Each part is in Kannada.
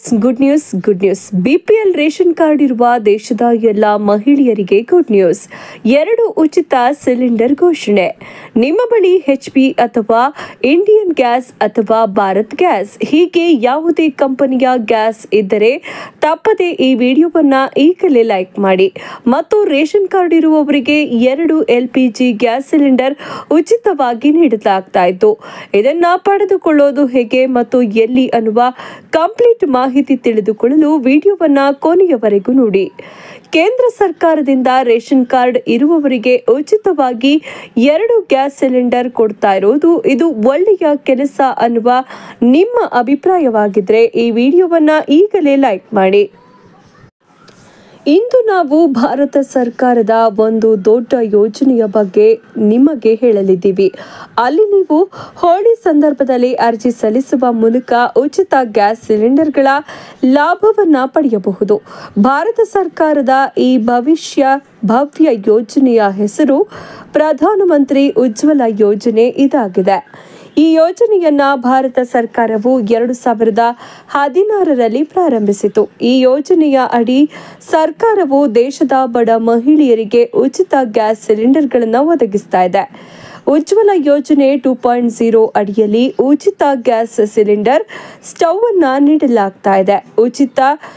news good news good news BPL ration card ಇರುವ ದೇಶದ ಎಲ್ಲ ಮಹಿಳೆಯರಿಗೆ ಗುಡ್ ನ್ಯೂಸ್ ಎರಡು ಉಚಿತ ಸಿಲಿಂಡರ್ ಘೋಷಣೆ ನಿಮ್ಮ ಬಳಿ ಎಚ್ ಪಿ ಅಥವಾ ಇಂಡಿಯನ್ ಗ್ಯಾಸ್ ಅಥವಾ ಭಾರತ್ ಗ್ಯಾಸ್ ಹೀಗೆ ಯಾವುದೇ ಕಂಪನಿಯ ಗ್ಯಾಸ್ ಇದ್ದರೆ ತಪ್ಪದೆ ಈ ವಿಡಿಯೋವನ್ನ ಈಗಲೇ ಲೈಕ್ ಮಾಡಿ ಮತ್ತು ರೇಷನ್ ಕಾರ್ಡ್ ಇರುವವರಿಗೆ ಎರಡು L P G gas cylinder ಉಚಿತವಾಗಿ ನೀಡಲಾಗ್ತಾ ಇತ್ತು ಇದನ್ನ ಪಡೆದುಕೊಳ್ಳೋದು ಹೇಗೆ ಮತ್ತು ಎಲ್ಲಿ ಅನ್ನುವ ಕಂಪ್ಲೀಟ್ ಮಾಹಿತಿ ತಿಳಿದುಕೊಳ್ಳಲು ವಿಡಿಯೋವನ್ನ ಕೊನೆಯವರೆಗೂ ನೋಡಿ ಕೇಂದ್ರ ಸರ್ಕಾರದಿಂದ ರೇಷನ್ ಕಾರ್ಡ್ ಇರುವವರಿಗೆ ಉಚಿತವಾಗಿ ಎರಡು ಗ್ಯಾಸ್ ಸಿಲಿಂಡರ್ ಕೊಡ್ತಾ ಇರೋದು ಇದು ಒಳ್ಳೆಯ ಕೆಲಸ ಅನ್ನುವ ನಿಮ್ಮ ಅಭಿಪ್ರಾಯವಾಗಿದ್ರೆ ಈ ವಿಡಿಯೋವನ್ನ ಈಗಲೇ ಲೈಕ್ ಮಾಡಿ ಇಂದು ನಾವು ಭಾರತ ಸರ್ಕಾರದ ಒಂದು ದೊಡ್ಡ ಯೋಜನೆಯ ಬಗ್ಗೆ ನಿಮಗೆ ಹೇಳಲಿದ್ದೀವಿ ಅಲ್ಲಿ ನೀವು ಹೋಳಿ ಸಂದರ್ಭದಲ್ಲಿ ಅರ್ಜಿ ಸಲ್ಲಿಸುವ ಮೂಲಕ ಉಚಿತ ಗ್ಯಾಸ್ ಸಿಲಿಂಡರ್ಗಳ ಲಾಭವನ್ನ ಪಡೆಯಬಹುದು ಭಾರತ ಸರ್ಕಾರದ ಈ ಭವಿಷ್ಯ ಭವ್ಯ ಯೋಜನೆಯ ಹೆಸರು ಪ್ರಧಾನಮಂತ್ರಿ ಉಜ್ವಲ ಯೋಜನೆ ಇದಾಗಿದೆ ಈ ಯೋಜನೆಯನ್ನ ಭಾರತ ಸರ್ಕಾರವು ಎರಡು ಸಾವಿರದ ಹದಿನಾರರಲ್ಲಿ ಪ್ರಾರಂಭಿಸಿತು ಈ ಯೋಜನೆಯ ಅಡಿ ಸರ್ಕಾರವು ದೇಶದ ಬಡ ಮಹಿಳೆಯರಿಗೆ ಉಚಿತ ಗ್ಯಾಸ್ ಸಿಲಿಂಡರ್ಗಳನ್ನು ಒದಗಿಸ್ತಾ ಇದೆ ಉಜ್ವಲ ಯೋಜನೆ ಟೂ ಪಾಯಿಂಟ್ ಝೀರೋ ಅಡಿಯಲ್ಲಿ ಉಚಿತ ಗ್ಯಾಸ್ ಸಿಲಿಂಡರ್ ಸ್ಟವ್ ಅನ್ನ ನೀಡಲಾಗ್ತಾ ಇದೆ ಉಚಿತ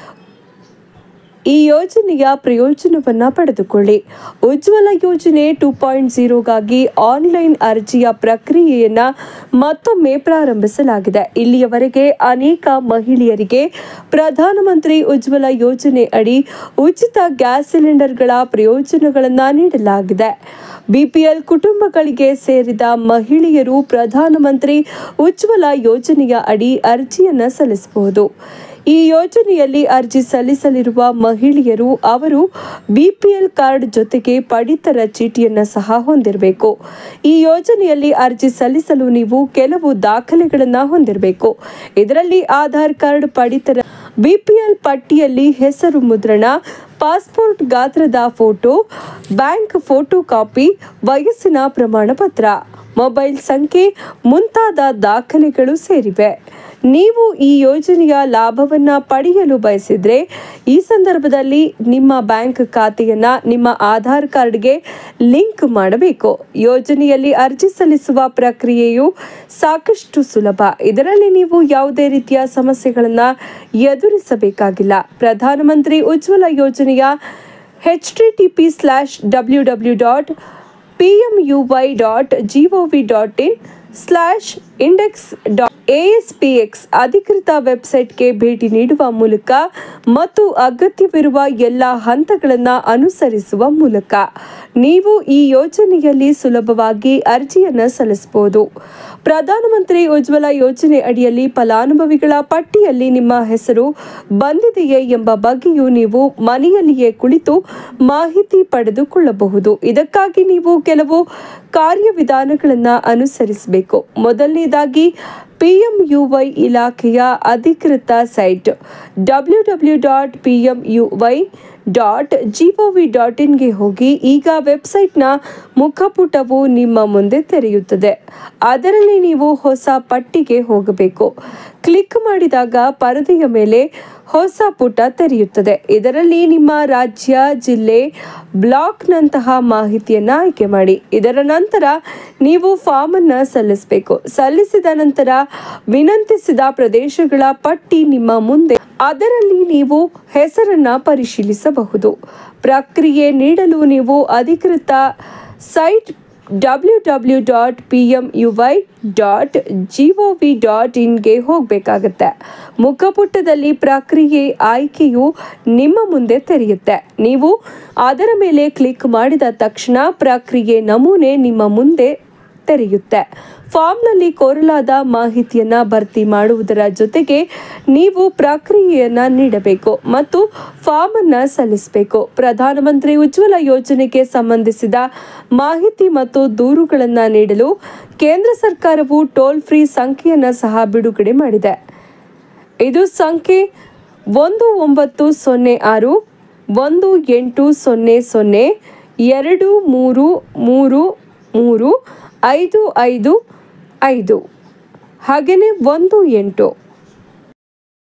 ಈ ಯೋಜನೆಯ ಪ್ರಯೋಜನವನ್ನ ಪಡೆದುಕೊಳ್ಳಿ ಉಜ್ವಲ ಯೋಜನೆ ಟೂ ಪಾಯಿಂಟ್ ಝೀರೋಗಾಗಿ ಆನ್ಲೈನ್ ಅರ್ಜಿಯ ಪ್ರಕ್ರಿಯೆಯನ್ನ ಮತ್ತೊಮ್ಮೆ ಪ್ರಾರಂಭಿಸಲಾಗಿದೆ ಇಲ್ಲಿಯವರೆಗೆ ಅನೇಕ ಮಹಿಳೆಯರಿಗೆ ಪ್ರಧಾನಮಂತ್ರಿ ಉಜ್ವಲ ಯೋಜನೆ ಅಡಿ ಉಚಿತ ಗ್ಯಾಸ್ ಸಿಲಿಂಡರ್ಗಳ ಪ್ರಯೋಜನಗಳನ್ನು ನೀಡಲಾಗಿದೆ ಬಿಪಿಎಲ್ ಕುಟುಂಬಗಳಿಗೆ ಸೇರಿದ ಮಹಿಳೆಯರು ಪ್ರಧಾನಮಂತ್ರಿ ಉಜ್ವಲ ಯೋಜನೆಯ ಅಡಿ ಅರ್ಜಿಯನ್ನ ಸಲ್ಲಿಸಬಹುದು ಈ ಯೋಜನೆಯಲ್ಲಿ ಅರ್ಜಿ ಸಲ್ಲಿಸಲಿರುವ ಮಹಿಳೆಯರು ಅವರು ಬಿಪಿಎಲ್ ಕಾರ್ಡ್ ಜೊತೆಗೆ ಪಡಿತರ ಚೀಟಿಯನ್ನ ಸಹ ಹೊಂದಿರಬೇಕು ಈ ಯೋಜನೆಯಲ್ಲಿ ಅರ್ಜಿ ಸಲ್ಲಿಸಲು ನೀವು ಕೆಲವು ದಾಖಲೆಗಳನ್ನ ಹೊಂದಿರಬೇಕು ಇದರಲ್ಲಿ ಆಧಾರ್ ಕಾರ್ಡ್ ಪಡಿತರ ಬಿಪಿಎಲ್ ಪಟ್ಟಿಯಲ್ಲಿ ಹೆಸರು ಮುದ್ರಣ ಪಾಸ್ಪೋರ್ಟ್ ಗಾತ್ರದ ಫೋಟೋ ಬ್ಯಾಂಕ್ ಫೋಟೋ ಕಾಪಿ ವಯಸ್ಸಿನ ಪ್ರಮಾಣ ಪತ್ರ ಮೊಬೈಲ್ ಸಂಖ್ಯೆ ಮುಂತಾದ ದಾಖಲೆಗಳು ಸೇರಿವೆ ನೀವು ಈ ಯೋಜನೆಯ ಲಾಭವನ್ನ ಪಡೆಯಲು ಬಯಸಿದ್ರೆ ಈ ಸಂದರ್ಭದಲ್ಲಿ ನಿಮ್ಮ ಬ್ಯಾಂಕ್ ಖಾತೆಯನ್ನ ನಿಮ್ಮ ಆಧಾರ್ ಕಾರ್ಡ್ಗೆ ಲಿಂಕ್ ಮಾಡಬೇಕು ಯೋಜನೆಯಲ್ಲಿ ಅರ್ಜಿ ಸಲ್ಲಿಸುವ ಪ್ರಕ್ರಿಯೆಯು ಸಾಕಷ್ಟು ಸುಲಭ ಇದರಲ್ಲಿ ನೀವು ಯಾವುದೇ ರೀತಿಯ ಸಮಸ್ಯೆಗಳನ್ನ ಎದುರಿಸಬೇಕಾಗಿಲ್ಲ ಪ್ರಧಾನಮಂತ್ರಿ ಉಜ್ವಲ ಯೋಜನೆಯ H T T P slash W W dot P M U Y dot G O V dot in slash index dot ASPX ಅಧಿಕೃತ ವೆಬ್ಸೈಟ್ಗೆ ಭೇಟಿ ನೀಡುವ ಮೂಲಕ ಮತ್ತು ಅಗತ್ಯವಿರುವ ಎಲ್ಲ ಹಂತಗಳನ್ನು ಅನುಸರಿಸುವ ಮೂಲಕ ನೀವು ಈ ಯೋಜನೆಯಲ್ಲಿ ಸುಲಭವಾಗಿ ಅರ್ಜಿಯನ್ನು ಸಲ್ಲಿಸಬಹುದು ಪ್ರಧಾನಮಂತ್ರಿ ಉಜ್ವಲ ಯೋಜನೆ ಅಡಿಯಲ್ಲಿ ಫಲಾನುಭವಿಗಳ ಪಟ್ಟಿಯಲ್ಲಿ ನಿಮ್ಮ ಹೆಸರು ಬಂದಿದೆಯೇ ಎಂಬ ಬಗ್ಗೆಯೂ ನೀವು ಮನೆಯಲ್ಲಿಯೇ ಕುಳಿತು ಮಾಹಿತಿ ಪಡೆದುಕೊಳ್ಳಬಹುದು ಇದಕ್ಕಾಗಿ ನೀವು ಕೆಲವು ಕಾರ್ಯವಿಧಾನಗಳನ್ನು ಅನುಸರಿಸಬೇಕು ಮೊದಲನೇದಾಗಿ ಪಿಎಂಯುವೈ ಇಲಾಖೆಯ ಅಧಿಕೃತ site W W dot P M U Y dot GOV dot ಇನ್ಗೆ ಹೋಗಿ ಈಗ ವೆಬ್ಸೈಟ್ನ ಮುಖಪುಟವು ನಿಮ್ಮ ಮುಂದೆ ತೆರೆಯುತ್ತದೆ ಅದರಲ್ಲಿ ನೀವು ಹೊಸ ಪಟ್ಟಿಗೆ ಹೋಗಬೇಕು ಕ್ಲಿಕ್ ಮಾಡಿದಾಗ ಪರದೆಯ ಮೇಲೆ ಹೊಸ ಪುಟ ತೆರೆಯುತ್ತದೆ ಇದರಲ್ಲಿ ನಿಮ್ಮ ರಾಜ್ಯ ಜಿಲ್ಲೆ ಬ್ಲಾಕ್ನಂತಹ ಮಾಹಿತಿಯನ್ನು ಆಯ್ಕೆ ಮಾಡಿ ಇದರ ನಂತರ ನೀವು ಫಾರ್ಮ್ ಅನ್ನು ಸಲ್ಲಿಸಬೇಕು ಸಲ್ಲಿಸಿದ ನಂತರ ವಿನಂತಿಸಿದ ಪ್ರದೇಶಗಳ ಪಟ್ಟಿ ನಿಮ್ಮ ಮುಂದೆ ಅದರಲ್ಲಿ ನೀವು ಹೆಸರನ್ನ ಪರಿಶೀಲಿಸಬಹುದು ಪ್ರಕ್ರಿಯೆ ನೀಡಲು ನೀವು ಅಧಿಕೃತ site W W dot P M U Y dot G O V dot ಇನ್ಗೆ ಹೋಗಬೇಕಾಗತ್ತೆ ಮುಖಪುಟದಲ್ಲಿ ಪ್ರಕ್ರಿಯೆ ಆಯ್ಕೆಯು ನಿಮ್ಮ ಮುಂದೆ ತೆರೆಯುತ್ತೆ ನೀವು ಅದರ ಮೇಲೆ ಕ್ಲಿಕ್ ಮಾಡಿದ ತಕ್ಷಣ ಪ್ರಕ್ರಿಯೆ ನಮೂನೆ ನಿಮ್ಮ ಮುಂದೆ ತೆರೆಯುತ್ತೆ ಫಾರ್ಮ್ನಲ್ಲಿ ಕೋರಲಾದ ಮಾಹಿತಿಯನ್ನ ಭರ್ತಿ ಮಾಡುವುದರ ಜೊತೆಗೆ ನೀವು ಪ್ರಕ್ರಿಯೆಯನ್ನ ನೀಡಬೇಕು ಮತ್ತು ಫಾರ್ಮ್ ಅನ್ನ ಸಲ್ಲಿಸಬೇಕು ಪ್ರಧಾನಮಂತ್ರಿ ಉಜ್ವಲ ಯೋಜನೆಗೆ ಸಂಬಂಧಿಸಿದ ಮಾಹಿತಿ ಮತ್ತು ದೂರುಗಳನ್ನು ನೀಡಲು ಕೇಂದ್ರ ಸರ್ಕಾರವು ಟೋಲ್ ಫ್ರೀ ಸಂಖ್ಯೆಯನ್ನು ಸಹ ಬಿಡುಗಡೆ ಮಾಡಿದೆ ಇದು ಸಂಖ್ಯೆ ಒಂದು ಒಂಬತ್ತು ಸೊನ್ನೆ ಆರು ಒಂದು ಎಂಟು ಸೊನ್ನೆ ಸೊನ್ನೆ ಎರಡು ಮೂರು ಮೂರು ಮೂರು ಐದು ಐದು ಐದು ಹಾಗೆಯೇ ಒಂದು ಎಂಟು